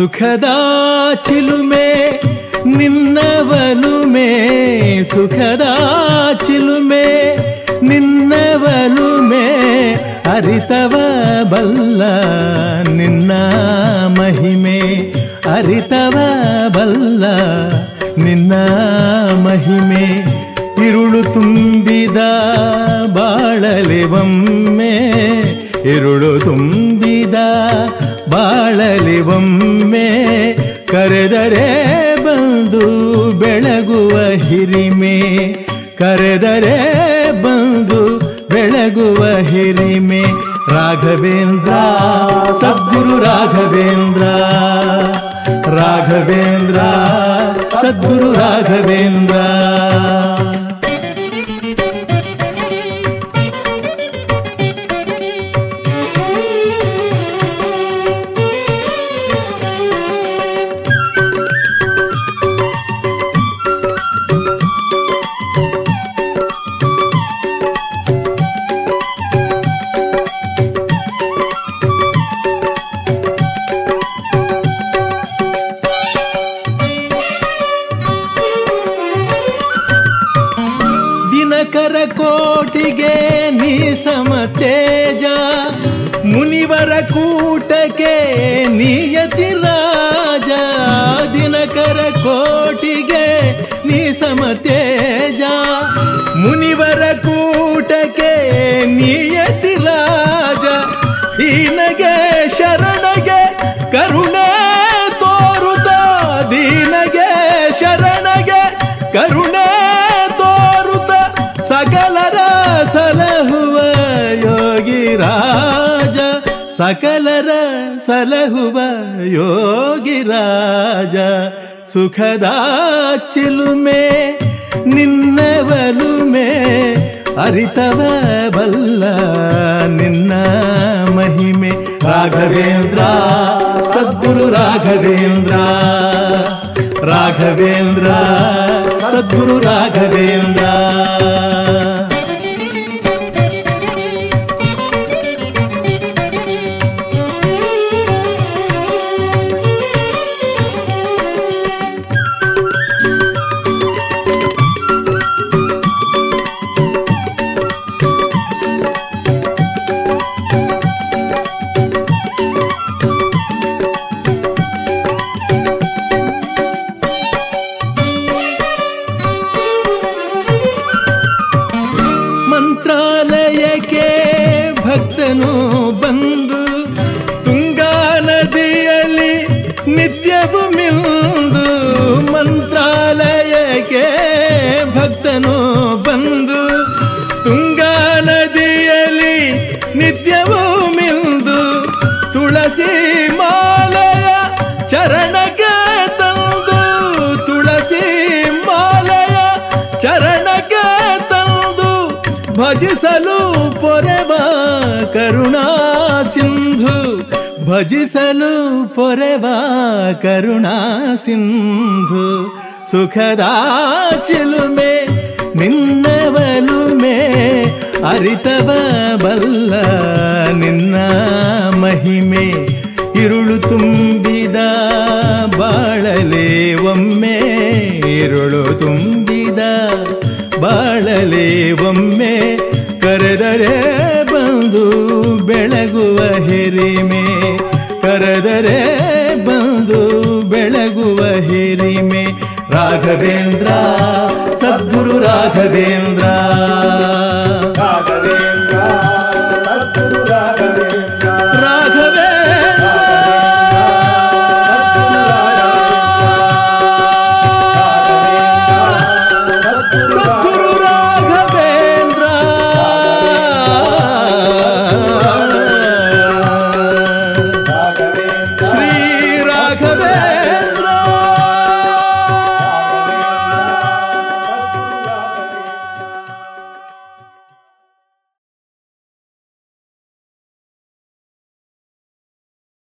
ಸುಖದ ಚಿಲುಮೆ ನಿನ್ನ ಬಲುಮೆ ಸುಖದ ಚಿಲುಮೆ ನಿನ್ನ ಬಲುಮೆ ಅರಿತವ ಬಲ್ಲ ನಿನ್ನ ಮಹಿಮೆ ಅರಿತವ ಬಲ್ಲ ನಿನ್ನ ಮಹಿಮೆ ಇರುಳು ತುಂಬಿದ ಬಾಳಲೆ ಒಮ್ಮೆ ಇರುಳು ತುಂಬಿದ ಬಾಳಲಿ ಒಮ್ಮೆ ಕರೆದರೆ ಬಂದು ಬೆಳಗುವ ಹಿರಿಮೆ ಕರೆದರೆ ಬಂದು ಬೆಳಗುವ ಹಿರಿಮೆ ರಾಘವೇಂದ್ರ ಸದ್ಗುರು ರಾಘವೇಂದ್ರ ರಾಘವೇಂದ್ರ ಸದ್ಗುರು ರಾಘವೇಂದ್ರ ದಿನಕರ ಕೋಟಿಗೆ ನೀ ಸಮತೇಜ ಮುನಿವರ ಕೂಟಕ್ಕೆ ನಿಯತಿ ರಾಜ ದಿನಕರ ಕೋಟಿಗೆ ನೀ ಸಮತೇಜ ಮುನಿವರ ಕೂಟಕ್ಕೆ ನಿಯತಿ ರಾಜ ಹೀನಗೆ ಶರಣಗೆ ಕರುಣೆ ತೋರುತ್ತ ದೀನಗೆ ಶರಣಗೆ ಕರುಣೆ ತೋರುತ್ತ ಸಕಲರ ಸಲಹುವ ಯೋಗಿ ರಾಜ ಸಕಲರ ಸಲಹುವ ಯೋಗಿ ರಾಜ ಸುಖದ ಚಿಲುಮೆ ನಿನ್ನ ಬಲುಮೆ ಅರಿತವ ಬಲ್ಲ ನಿನ್ನ ಮಹಿಮೆ ರಾಘವೇಂದ್ರ ಸದ್ಗುರು ರಾಘವೇಂದ್ರ ರಾಘವೇಂದ್ರ ಸದ್ಗುರು ರಾಘವೇಂದ್ರ ಮಂತ್ರಾಲಯಕ್ಕೆ ಭಕ್ತನು ಬಂದು ತುಂಗಾ ನದಿಯಲ್ಲಿ ನಿತ್ಯವೂ ಮಿಂದು ಮಂತ್ರಾಲಯಕ್ಕೆ ಭಕ್ತನು ಬಂದು ತುಂಗಾ ನದಿಯಲ್ಲಿ ನಿತ್ಯವೂ ಮಿಂದು ತುಳಸಿ ಮಾಲೆಯ ಚರಣಕ್ಕೆ ತಂದು ತುಳಸಿ ಮಾಲೆಯ ಚರಣಕ್ಕೆ ತಂದು ಭಜಿಸಲು ಪೊರೆವ ಕರುಣಾ ಸಿಂಧು ಭಜಿಸಲು ಪೊರೆವ ಕರುಣಾ ಸಿಂಧು ಸುಖದ ಚಿಲುಮೆ ನಿನ್ನ ಬಲುಮೆ ಅರಿತವ ಬಲ್ಲ ನಿನ್ನ ಮಹಿಮೆ ಇರುಳು ತುಂಬಿದ ಬಾಳಲೆ ಒಮ್ಮೆ ಇರುಳು ತುಂಬಿದ ಬಾಳಲೆ ಒಮ್ಮೆ ಕರೆದರೆ ಬಂದು ಬೆಳಗುವ ಹಿರಿಮೆ ಕರೆದರೆ ಬಂದು ಬೆಳಗುವ ಹಿರಿಮೆ ರಾಘವೇಂದ್ರ ಸದ್ಗುರು ರಾಘವೇಂದ್ರ